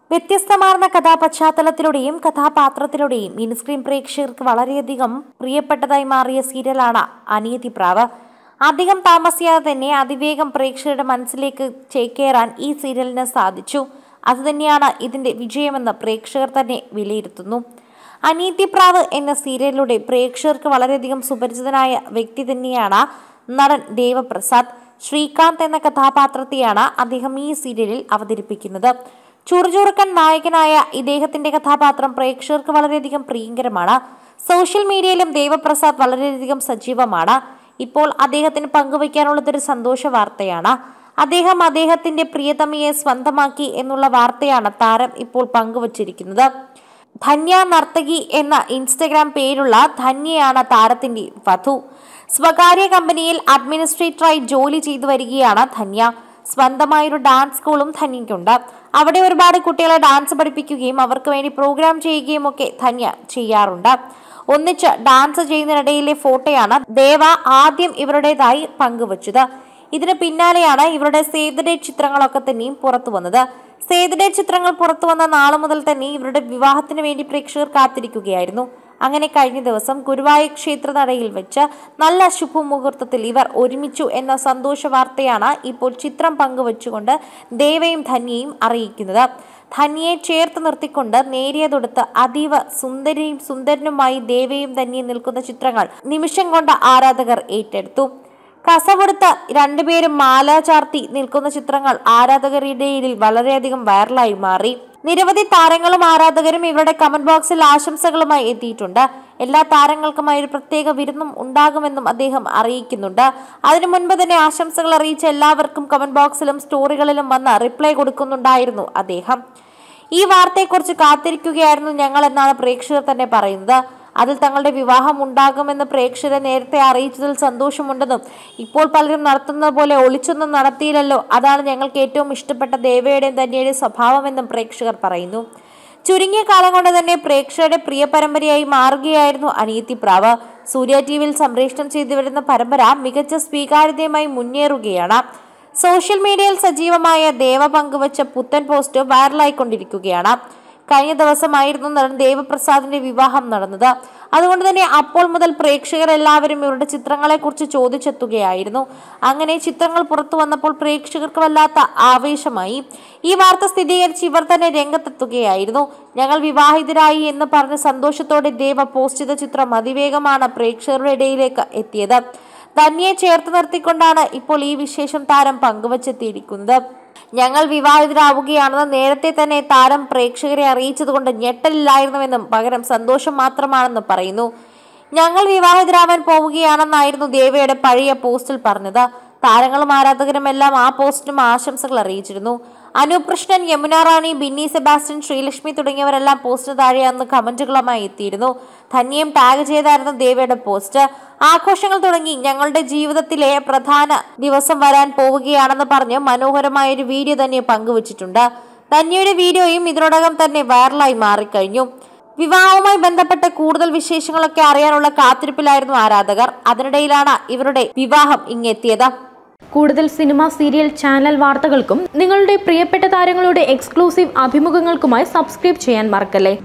വ്യത്യസ്തമാർന്ന കഥാപശ്ചാത്തലത്തിലൂടെയും കഥാപാത്രത്തിലൂടെയും mini screen പ്രേക്ഷകർക്ക് വളരെയധികം പ്രിയപ്പെട്ടതായി മാറിയ സീരിയലാണ് അനിയത്തി പ്രാവ് അധികം താമസിയാതെ തന്നെ അതിവേഗം പ്രേക്ഷകരുടെ മനസ്സിലേക്ക് ചേക്കേറാൻ ഈ സീരിയലിന് സാധിച്ചു അതുതന്നെയാണ് ഇതിന്റെ വിജയമെന്ന് പ്രേക്ഷകർ തന്നെ വിലയിരുത്തുന്നു അനീതി പ്രാവ് എന്ന സീരിയലിലൂടെ പ്രേക്ഷകർക്ക് വളരെയധികം സുപരിചിതനായ വ്യക്തി തന്നെയാണ് നടൻ ദേവപ്രസാദ് ശ്രീകാന്ത് എന്ന കഥാപാത്രത്തെയാണ് അദ്ദേഹം ഈ സീരിയലിൽ അവതരിപ്പിക്കുന്നത് ചുറുചുറുക്കൻ നായകനായ ഇദ്ദേഹത്തിന്റെ കഥാപാത്രം പ്രേക്ഷകർക്ക് വളരെയധികം പ്രിയങ്കരമാണ് സോഷ്യൽ മീഡിയയിലും ദേവപ്രസാദ് വളരെയധികം സജീവമാണ് ഇപ്പോൾ അദ്ദേഹത്തിന് പങ്കുവയ്ക്കാനുള്ളതൊരു സന്തോഷ വാർത്തയാണ് അദ്ദേഹം അദ്ദേഹത്തിന്റെ പ്രിയതമയെ സ്വന്തമാക്കി എന്നുള്ള വാർത്തയാണ് താരം ഇപ്പോൾ പങ്കുവച്ചിരിക്കുന്നത് ധന്യ നർത്തകി എന്ന ഇൻസ്റ്റഗ്രാം പേരുള്ള ധന്യയാണ് താരത്തിന്റെ വധു സ്വകാര്യ കമ്പനിയിൽ അഡ്മിനിസ്ട്രേറ്ററായി ജോലി ചെയ്തു വരികയാണ് ധന്യ സ്വന്തമായൊരു ഡാൻസ് സ്കൂളും ധന്യയ്ക്കുണ്ട് അവിടെ ഒരുപാട് കുട്ടികളെ ഡാൻസ് പഠിപ്പിക്കുകയും അവർക്ക് വേണ്ടി പ്രോഗ്രാം ചെയ്യുകയും ഒക്കെ ധന്യ ചെയ്യാറുണ്ട് ഒന്നിച്ച് ഡാൻസ് ചെയ്യുന്നതിനിടയിലെ ഫോട്ടോയാണ് ദേവ ആദ്യം ഇവരുടേതായി പങ്കുവച്ചത് ഇതിന് പിന്നാലെയാണ് ഇവരുടെ സേവ് ദ ഡേറ്റ് ചിത്രങ്ങളൊക്കെ തന്നെയും പുറത്തു വന്നത് സേവ് ദ ഡേറ്റ് ചിത്രങ്ങൾ പുറത്തു വന്ന നാളു മുതൽ തന്നെ ഇവരുടെ വിവാഹത്തിന് വേണ്ടി പ്രേക്ഷകർ കാത്തിരിക്കുകയായിരുന്നു അങ്ങനെ കഴിഞ്ഞ ദിവസം ഗുരുവായൂർ ക്ഷേത്ര നടയിൽ വെച്ച് നല്ല ശുഭമുഹൂർത്തത്തിൽ ഇവർ ഒരുമിച്ചു എന്ന സന്തോഷ വാർത്തയാണ് ഇപ്പോൾ ചിത്രം പങ്കുവച്ചുകൊണ്ട് ദേവയും ധന്യയും അറിയിക്കുന്നത് ധന്യയെ ചേർത്ത് നിർത്തിക്കൊണ്ട് നേരിയ തൊടുത്ത് അതീവ സുന്ദരിയും സുന്ദരനുമായി ദേവയും ധന്യയും നിൽക്കുന്ന ചിത്രങ്ങൾ നിമിഷം കൊണ്ട് ആരാധകർ ഏറ്റെടുത്തു കസവെടുത്ത രണ്ടുപേരും മാല ചാർത്തി നിൽക്കുന്ന ചിത്രങ്ങൾ ആരാധകരുടെ ഇടയിൽ വളരെയധികം വൈറലായി മാറി നിരവധി താരങ്ങളും ആരാധകരും ഇവരുടെ കമന്റ് ബോക്സിൽ ആശംസകളുമായി എത്തിയിട്ടുണ്ട് എല്ലാ താരങ്ങൾക്കുമായി ഒരു പ്രത്യേക വിരുന്നും ഉണ്ടാകുമെന്നും അദ്ദേഹം അറിയിക്കുന്നുണ്ട് അതിനു മുൻപ് തന്നെ ആശംസകൾ അറിയിച്ച എല്ലാവർക്കും കമന്റ് ബോക്സിലും സ്റ്റോറികളിലും വന്ന് റിപ്ലൈ കൊടുക്കുന്നുണ്ടായിരുന്നു അദ്ദേഹം ഈ വാർത്തയെക്കുറിച്ച് കാത്തിരിക്കുകയായിരുന്നു ഞങ്ങൾ എന്നാണ് പ്രേക്ഷകർ തന്നെ പറയുന്നത് അതിൽ തങ്ങളുടെ വിവാഹം ഉണ്ടാകുമെന്ന് പ്രേക്ഷകരെ നേരത്തെ അറിയിച്ചതിൽ സന്തോഷമുണ്ടെന്നും ഇപ്പോൾ പലരും നടത്തുന്നത് പോലെ ഒളിച്ചൊന്നും നടത്തിയില്ലല്ലോ അതാണ് ഞങ്ങൾക്ക് ഏറ്റവും ഇഷ്ടപ്പെട്ട ദേവയുടെയും തന്നെയുടെയും സ്വഭാവമെന്നും പ്രേക്ഷകർ പറയുന്നു ചുരുങ്ങിയ കാലം കൊണ്ട് തന്നെ പ്രേക്ഷകരുടെ പ്രിയ പരമ്പരയായി മാറുകയായിരുന്നു അനിയത്തി പ്രാവ് സൂര്യ ടി വിയിൽ സംപ്രേഷണം ചെയ്തു വരുന്ന പരമ്പര മികച്ച സ്വീകാര്യതയുമായി മുന്നേറുകയാണ് സോഷ്യൽ മീഡിയയിൽ സജീവമായ ദേവ പങ്കുവച്ച പുത്തൻ പോസ്റ്റ് വൈറലായിക്കൊണ്ടിരിക്കുകയാണ് കഴിഞ്ഞ ദിവസമായിരുന്നു നടൻ ദേവപ്രസാദിന്റെ വിവാഹം നടന്നത് അതുകൊണ്ട് തന്നെ അപ്പോൾ മുതൽ പ്രേക്ഷകർ എല്ലാവരും ഇവരുടെ ചിത്രങ്ങളെക്കുറിച്ച് ചോദിച്ചെത്തുകയായിരുന്നു അങ്ങനെ ചിത്രങ്ങൾ പുറത്തു വന്നപ്പോൾ പ്രേക്ഷകർക്ക് വല്ലാത്ത ആവേശമായി ഈ വാർത്ത സ്ഥിരീകരിച്ച് ഇവർ തന്നെ രംഗത്തെത്തുകയായിരുന്നു ഞങ്ങൾ വിവാഹിതരായി എന്ന് പറഞ്ഞ് സന്തോഷത്തോടെ ദേവ പോസ്റ്റ് ചെയ്ത ചിത്രം അതിവേഗമാണ് പ്രേക്ഷകരുടെ ഇടയിലേക്ക് എത്തിയത് ധന്യയെ ചേർത്ത് നിർത്തിക്കൊണ്ടാണ് ഇപ്പോൾ ഈ വിശേഷം താരം പങ്കുവച്ചെത്തിയിരിക്കുന്നത് ഞങ്ങൾ വിവാഹിതരാവുകയാണെന്ന് നേരത്തെ തന്നെ താരം പ്രേക്ഷകരെ അറിയിച്ചതുകൊണ്ട് ഞെട്ടലില്ലായിരുന്നുവെന്നും പകരം സന്തോഷം മാത്രമാണെന്ന് പറയുന്നു ഞങ്ങൾ വിവാഹിതരാവാൻ പോവുകയാണെന്നായിരുന്നു ദേവയുടെ പഴയ പോസ്റ്റിൽ പറഞ്ഞത് താരങ്ങളും ആരാധകരും എല്ലാം ആ പോസ്റ്റിനും ആശംസകൾ അറിയിച്ചിരുന്നു അനൂപ് കൃഷ്ണൻ യമുന റാണി ബിന്നി സെബാസ്റ്റ്യൻ ശ്രീലക്ഷ്മി തുടങ്ങിയവരെല്ലാം പോസ്റ്റിന് താഴെ അന്ന് കമന്റുകളുമായി എത്തിയിരുന്നു ധന്യയും ടാഗ് ചെയ്തായിരുന്നു ദേവയുടെ പോസ്റ്റ് ആഘോഷങ്ങൾ തുടങ്ങി ഞങ്ങളുടെ ജീവിതത്തിലെ പ്രധാന ദിവസം വരാൻ പോവുകയാണെന്ന് പറഞ്ഞ് മനോഹരമായ ഒരു വീഡിയോ തന്നെ പങ്കുവച്ചിട്ടുണ്ട് ധന്യയുടെ വീഡിയോയും ഇതിനോടകം തന്നെ വൈറലായി മാറിക്കഴിഞ്ഞു വിവാഹവുമായി ബന്ധപ്പെട്ട കൂടുതൽ വിശേഷങ്ങളൊക്കെ അറിയാനുള്ള കാത്തിരിപ്പിലായിരുന്നു ആരാധകർ അതിനിടയിലാണ് ഇവരുടെ വിവാഹം ഇങ്ങെത്തിയത് കൂടുതൽ സിനിമ സീരിയൽ ചാനൽ വാർത്തകൾക്കും നിങ്ങളുടെ പ്രിയപ്പെട്ട താരങ്ങളുടെ എക്സ്ക്ലൂസീവ് അഭിമുഖങ്ങൾക്കുമായി സബ്സ്ക്രൈബ് ചെയ്യാൻ മറക്കല്ലേ